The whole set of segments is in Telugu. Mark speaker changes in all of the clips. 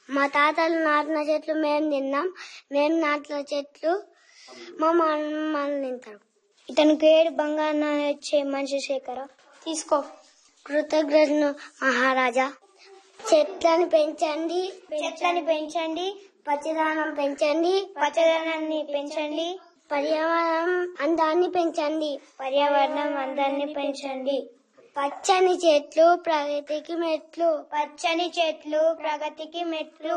Speaker 1: మా తాతలు నాటిన చెట్లు మేము తిన్నాం మేము నాటిన చెట్లు మా మమ్మల్ని తింటారు ఇతనికి ఏడు బంగారు నాణ్యం ఇచ్చే మనిషి శేఖర తీసుకో కృతజ్ఞతను మహారాజా చెట్లను పెంచండి చెట్లని పెంచండి పచ్చదనం పెంచండి పచ్చదనాన్ని పెంచండి పర్యావరణం అందాన్ని పెంచండి పర్యావరణం అందాన్ని పెంచండి పచ్చని చెట్లు ప్రగతికి మెట్లు పచ్చని చెట్లు ప్రగతికి మెట్లు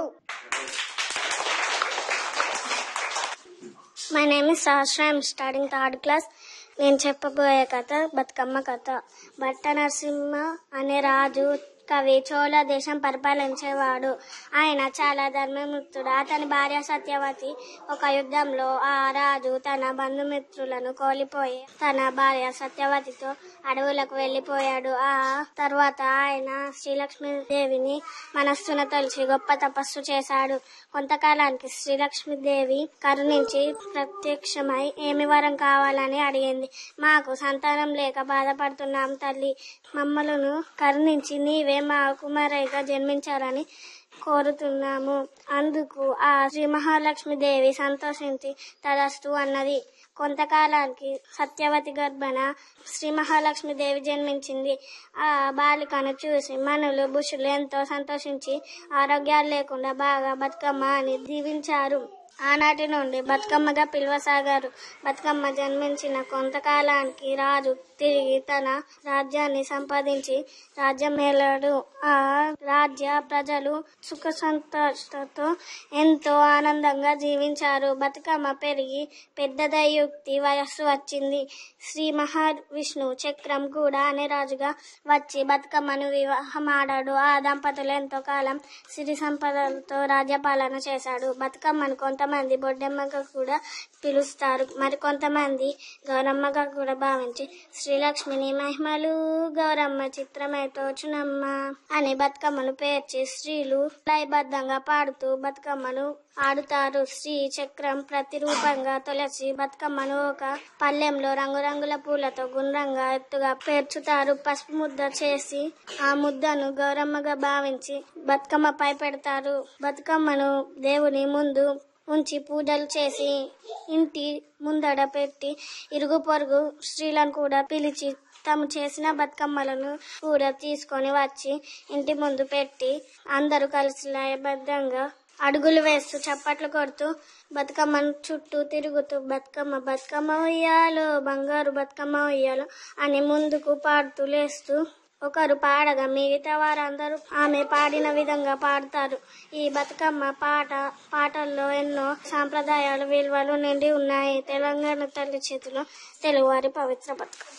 Speaker 1: my name is Sahasra I'm starting third class నేను చెప్పబోయే కథ బతుకమ్మ కథ భట్ట నరసింహ అనే రాజు కవి చోళ దేశం పరిపాలించేవాడు ఆయన చాలా ధర్మముక్తుడు అతని భార్య సత్యవతి ఒక యుద్ధంలో ఆ రాజు తన బంధుమిత్రులను కోల్పోయి తన భార్య సత్యవతితో అడవులకు వెళ్లిపోయాడు ఆ తర్వాత ఆయన శ్రీలక్ష్మీదేవిని మనస్సున తలిచి గొప్ప తపస్సు చేశాడు కొంతకాలానికి శ్రీలక్ష్మీదేవి కరుణించి ప్రత్యక్షమై ఏమి వరం కావాలని అడిగింది మాకు సంతానం లేక బాధపడుతున్నాం తల్లి మమ్మలను కరుణించి నీవే మా కుమారైగా జన్మించాలని కోరుతున్నాము అందుకు ఆ శ్రీ మహాలక్ష్మీదేవి సంతోషించి తదస్తు అన్నది కొంతకాలానికి సత్యవతి గర్భన శ్రీ మహాలక్ష్మీదేవి జన్మించింది ఆ బాలికను చూసి మనులు బుషులు ఎంతో సంతోషించి ఆరోగ్యాలు లేకుండా బాగా బతుకమ్మ అని దీవించారు ఆనాటి నుండి బతుకమ్మగా పిలువసాగారు బతుకమ్మ జన్మించిన కొంతకాలానికి రాజు తిరిగి తన రాజ్యాన్ని సంపాదించి రాజ్యం మేలాడు ఆ రాజ్య ప్రజలు సుఖ సంతోషంతో ఎంతో ఆనందంగా జీవించారు బతుకమ్మ పెరిగి పెద్దదయుక్తి వయస్సు వచ్చింది శ్రీ మహావిష్ణు చక్రం కూడా అనే రాజుగా వచ్చి బతుకమ్మను వివాహమాడాడు ఆ దంపతులు ఎంతో కాలం సిరి సంపదలతో రాజ్యపాలన చేశాడు బతుకమ్మను కొంతమంది బొడ్డమ్మగా కూడా పిలుస్తారు మరి కొంతమంది గౌరమ్మగా కూడా భావించి శ్రీలక్ష్మిని మహిమలు గౌరమ్మ చిత్రమే తోచునమ్మ అని బతుకమ్మను పేర్చి స్త్రీలు లయబద్ధంగా పాడుతూ బతుకమ్మను ఆడుతారు శ్రీ చక్రం ప్రతిరూపంగా తొలసి బతుకమ్మను ఒక పల్లెంలో రంగురంగుల పూలతో గుండ్రంగా ఎత్తుగా పేర్చుతారు పసుపు ముద్ద చేసి ఆ ముద్దను గౌరమ్మగా భావించి బతుకమ్మపై పెడతారు బతుకమ్మను దేవుని ముందు ఉంచి పూజలు చేసి ఇంటి ముందడ పెట్టి ఇరుగు పొరుగు స్త్రీలను కూడా పిలిచి తాము చేసిన బతుకమ్మలను కూడా తీసుకొని వచ్చి ఇంటి ముందు పెట్టి అందరూ కలిసి లయబద్ధంగా అడుగులు వేస్తూ చప్పట్లు కొడుతూ బతుకమ్మను చుట్టూ తిరుగుతూ బతుకమ్మ బతుకమ్మ ఉయ్యాలో బంగారు బతుకమ్మ ఉయ్యాలో అని ముందుకు పాడుతూ లేస్తూ ఒకరు పాడగా మిగతా వారందరూ ఆమె పాడిన విధంగా పాడతారు ఈ బతుకమ్మ పాట పాటల్లో ఎన్నో సాంప్రదాయాలు విలువలు నిండి ఉన్నాయి తెలంగాణ తల్లి చేతిలో తెలుగువారి పవిత్ర Bathukamma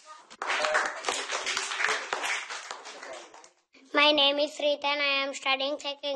Speaker 2: My name is Rita and I am studying second